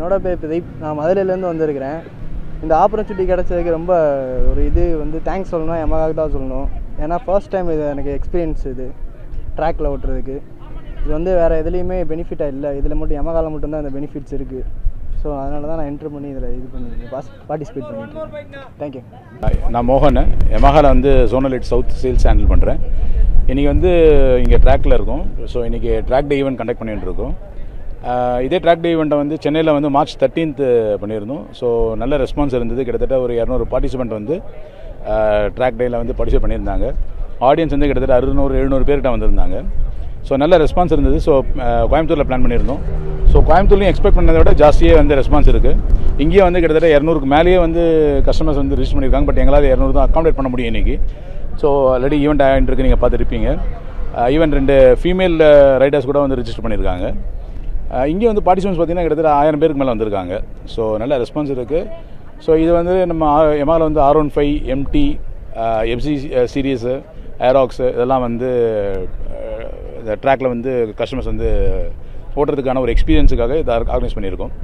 என்னோட பேர் பிரதீப் நான் மதுரையிலேருந்து வந்திருக்கிறேன் இந்த ஆப்பர்ச்சுனிட்டி கிடச்சதுக்கு ரொம்ப ஒரு இது வந்து தேங்க்ஸ் சொல்லணும் எமகாவுக்கு தான் சொல்லணும் ஏன்னா ஃபர்ஸ்ட் டைம் இது எனக்கு எக்ஸ்பீரியன்ஸ் இது ட்ராக்கில் ஓட்டுறதுக்கு இது வந்து வேறு எதுலேயுமே பெனிஃபிட்டாக இல்லை இதில் மட்டும் எமகாவில் மட்டும்தான் இந்த பெனிஃபிட்ஸ் இருக்குது ஸோ அதனால தான் நான் என்ட்ரு பண்ணி இதில் இது பண்ணி பாஸ் பார்ட்டிசிபேட் பண்ணிட்டு தேங்க்யூ நான் மோகன் எமஹால வந்து zonal eight south sales handle பண்ணுறேன் இன்றைக்கி வந்து இங்கே ட்ராக்கில் இருக்கோம் ஸோ இன்றைக்கி ட்ராக் டே ஈவெண்ட் கண்டக்ட் பண்ணிட்டு இருக்கோம் ஆஹ் இதே ட்ராக் டே ஈவெண்ட்டை வந்து சென்னையில் வந்து மார்ச் தேர்ட்டீன்த் பண்ணியிருந்தோம் ஸோ நல்ல ரெஸ்பான்ஸ் இருந்தது கிட்டத்தட்ட ஒரு இரநூறு பார்ட்டிசிபெண்ட் வந்து ட்ராக் டேயில் வந்து பார்ட்டிசிபேட் பண்ணியிருந்தாங்க ஆடியன்ஸ் வந்து கிட்டத்தட்ட அறுநூறு எழுநூறு பேர்கிட்ட வந்திருந்தாங்க ஸோ நல்ல ரெஸ்பான்ஸ் இருந்தது ஸோ கோயம்புத்தூரில் பிளான் பண்ணியிருந்தோம் ஸோ கோயம்புத்தூர்லையும் எக்ஸ்பெக்ட் பண்ணதை விட ஜாஸ்தியே வந்து ரெஸ்பான்ஸ் இருக்குது இங்கேயே வந்து கிட்டத்தட்ட இரநூறுக்கு மேலேயே வந்து கஸ்டமர்ஸ் வந்து ரிஜிஸ்டர் பண்ணியிருக்காங்க பட் எங்களால் இரநூறு தான் அக்காமடேட் பண்ண முடியும் இன்றைக்கி ஸோ ஆல்ரெடி ஈவெண்ட் ஆகிட்டு இருக்கு நீங்கள் பார்த்துருப்பீங்க ஈவன் ரெண்டு ஃபீமேல் ரைடர்ஸ் கூட வந்து ரிஜிஸ்டர் பண்ணியிருக்காங்க அஹ் இங்கே வந்து பார்ட்டிசிபென்ட்ஸ் பார்த்தீங்கன்னா கிட்டத்தட்ட ஆயிரம் பேருக்கு மேலே வந்திருக்காங்க ஸோ நல்ல ரெஸ்பான்ஸ் இருக்குது ஸோ இது வந்து நம்ம எமாவில் வந்து R one five MT FZ series Aerox இதெல்லாம் வந்து அஹ், இந்த ட்ராக்கில் வந்து கஸ்டமர்ஸ் வந்து ஓட்டுறதுக்கான ஒரு எக்ஸ்பீரியன்ஸுக்காக இதை ஆர்கனைஸ் பண்ணியிருக்கோம்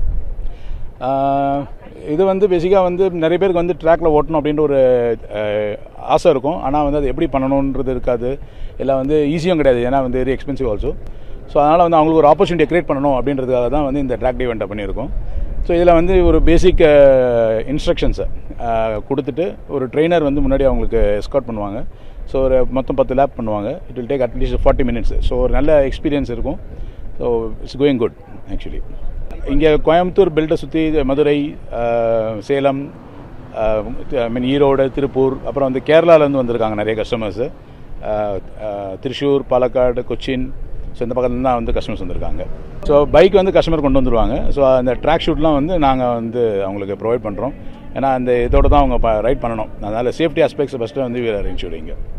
ஆஹ் இது வந்து பேசிக்காக வந்து நிறைய பேருக்கு வந்து ட்ராக்ல ஓட்டணும் அப்படின்ற ஒரு ஆஹ், ஆசை இருக்கும் ஆனால் வந்து அது எப்படி பண்ணணுன்றது இருக்காது இல்லை வந்து ஈஸியும் கிடையாது ஏன்னா வந்து வெரி எக்ஸ்பென்சிவ் ஆல்சோ ஸோ அதனால் வந்து அவங்களுக்கு ஒரு ஆப்பர்ச்சுனிட்டி கிரியேட் பண்ணணும் அப்படின்றதுக்காக தான் வந்து இந்த ட்ராக் ஈவெண்ட்டை பண்ணியிருக்கோம் ஸோ இதில் வந்து ஒரு பேசிக் இன்ஸ்ட்ரக்ஷன்ஸை கொடுத்துட்டு ஒரு ட்ரெயினர் வந்து முன்னாடி அவங்களுக்கு எஸ்கார்ட் பண்ணுவாங்க ஸோ ஒரு மொத்தம் பத்து லேப் பண்ணுவாங்க it will take at least forty minutes so ஒரு நல்ல எக்ஸ்பீரியன்ஸ் இருக்கும் so it's going good actually இங்கே கோயம்புத்தூர் பெல்ட்டை சுற்றி மதுரை அஹ், சேலம் ஐ மீன் ஈரோடு திருப்பூர் அப்புறம் வந்து கேரளாலேருந்து வந்திருக்காங்க நிறைய கஸ்டமர்ஸு திருச்சூர் பாலக்காடு கொச்சின் ஸோ இந்த பக்கத்துல தான் வந்து கஸ்டமர்ஸ் வந்திருக்காங்க ஸோ பைக் வந்து கஸ்டமர் கொண்டு வந்துருவாங்க ஸோ அந்த ட்ராக் ஷூட்லாம் வந்து நாங்கள் வந்து அவங்களுக்கு ப்ரொவைட் பண்ணுறோம் ஏன்னா அந்த இதோட தான் அவங்க ரைட் பண்ணணும் அதனால் சேஃப்டி ஆஸ்பெக்ட்ஸ் ஃபஸ்ட்டு வந்து வீர் அரேஞ்ச் இங்கே